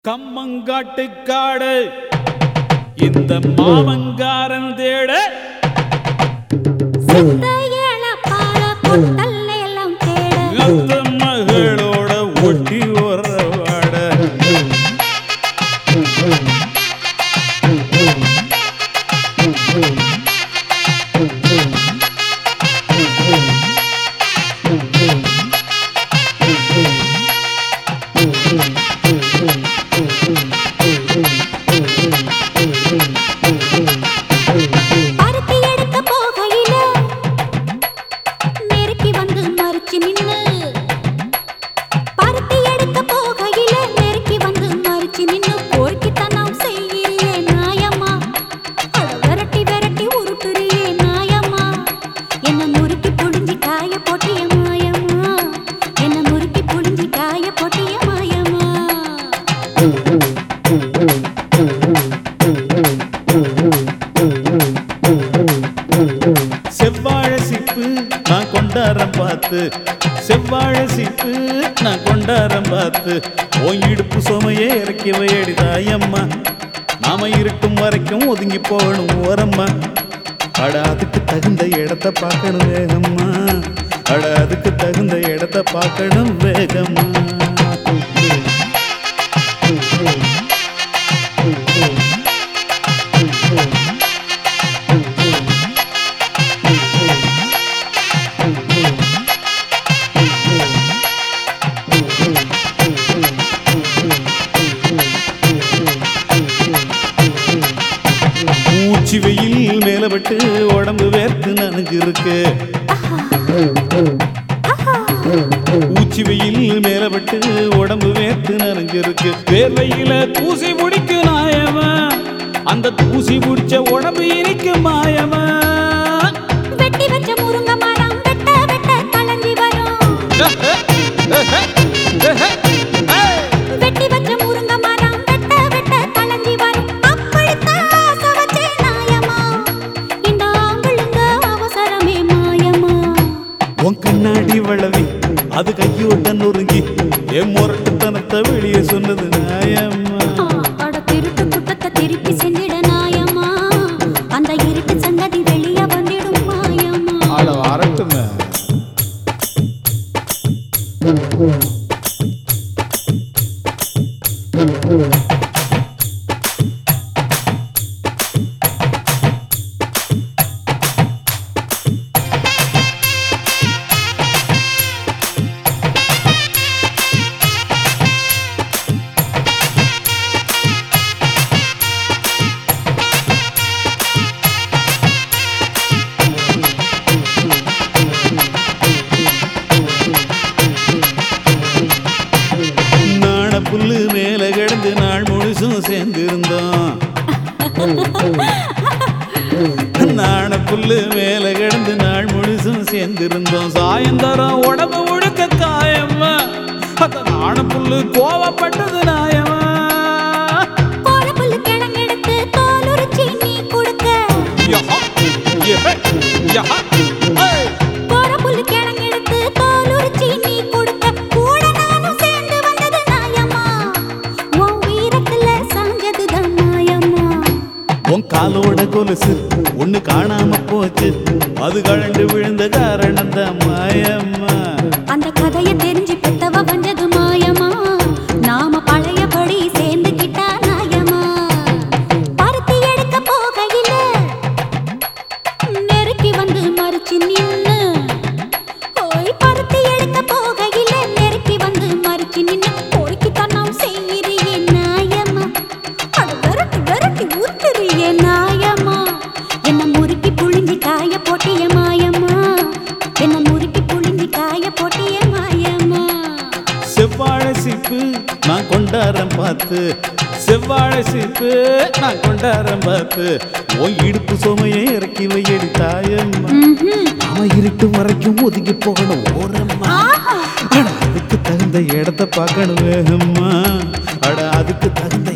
கம்மங்காட்டுக்காடு இந்த மாமங்காரன் தேட சித்தையள பார பொட்டல் எல்லாம் தேட அந்த மகளோட ஒட்டி உறவாட பருத்தி எடுக்க போகையில நெருக்கி வந்து மறிச்சு நின்னு பருத்தி எடுக்க போகையில நெருக்கி வந்து மறிச்சு நின்னு போர்க்கித்தனம் செய்கிறியே நாயம்மா அட விரட்டி விரட்டி உருட்டுறியே நாயம்மா என்ன முறுக்கி புழிஞ்சி காய போட்டிய மாயம்மா என்ன முறுக்கி புழிஞ்சி காய போட்டிய மாயம்மா செவ்வாழ சிப்பு நான் கொண்டாரம் பார்த்து செவ்வாழ சிப்பு நான் கொண்டாரம் பார்த்து ஓ இடுப்பு சுமையே இறக்கி வையடி தாயம்மா நாம இருட்டும் வரைக்கும் ஒதுங்கி போகணும் ஓரம்மா அட அதுக்கு தகுந்த இடத்த பார்க்கணும் வேகம்மா அட அதுக்கு தகுந்த இடத்த பார்க்கணும் வேகம்மா மூச்சு வெயில் மேலப்பட்டு உடம்பு வேர்த்து நனைஞ்சு இருக்கு ஊச்சி வெயில் மேலப்பட்டு உடம்பு வேர்த்து நனைஞ்சு இருக்கு வேர்வையில தூசி முடிக்கு நாயமா அந்த தூசி முடிச்ச உடம்பு இனிக்கு மாயமா வெட்டி வச்ச முருங்க மரம் வெட்ட வெட்ட கலஞ்சி வரும் வெட்டி வச்ச முருங்க மரம் வெட்ட வெட்ட கலஞ்சி வரும் அப்படித்தான் ஆசை வச்சே நாயமா இந்த ஆம்பளுங்க அவசரமே மாயமா உன் கண்ணாடி வளவி அது கையோட்ட நொறுங்கி என் முரட்டுத்தனத்தை வெளியே சொன்னது நாயம்மா அட திருட்டு குட்டத்தை திருப்பி செஞ்சிட நாயமா அந்த இருட்டு சங்கதி வெளிய வந்திடும் மாயமா ஆள வரட்டுமே நாண புல்லு மேல கிடந்து நாள் முழுசும் சேர்ந்திருந்தோம் நாண புல்லு மேல கிடந்து நாள் முழுசும் சேர்ந்திருந்தோம் சாயந்தரம் உடம்பு முழுக்க காயம்மா அந்த நாண புல்லு கோவப்பட்டது நாயம்மா கோலப்புல்லு கிழங்கெடுத்து தோலுரிச்சி நீ கொடுக்க யஹா, யஹே, யஹா, ஏய். கோரப்புல்லு கிழங்கெடுத்து தோலுரிச்சி நீ கொடுக்க கூட நானும் சேர்ந்து வந்தது நாயம்மா உன் வீரத்துல சாஞ்சதுதான் நாயம்மா உன் காலோட கொலுசு ஒண்ணு காணாம போச்சு அது கழண்டு விழுந்த காரணம் தான் மாயம்மா அந்த கதைய தெரிஞ்சு பெத்தவ வந்தது மாயமா நாம பழையபடி சேர்ந்துகிட்டா நாயமா பருத்தி எடுக்க போகையில நெருக்கி வந்து மறிச்சு நின்னு ஓய் பருத்தி எடுக்க போகையில நெருக்கி வந்து மறிச்சு நின்னு பொறுக்கி தன்னம் செய்கிறியே நாயமா அட விரட்டி விரட்டி ஊத்துறியே நாயமா என்ன முறுக்கி புழிஞ்சி காய போட்டிய மாயமா என்ன முறுக்கி புழிஞ்சி காய போட்டிய மாயமா செவ்வாழை சிப்பு நான் கொண்டாரம் பார்த்து செவ்வாழை சிப்பு நான் கொண்டாரம் பார்த்து உன் இடுப்பு சுமையை இறக்கி வையடி தாயம்மா நாம இருட்டு வரைக்கும் ஒதுங்கி போகணும் ஓரம்மா ஆஹா அட அதுக்கு தகுந்த இடத்த பார்க்கணும் வேகம்மா அட அதுக்கு தகுந்த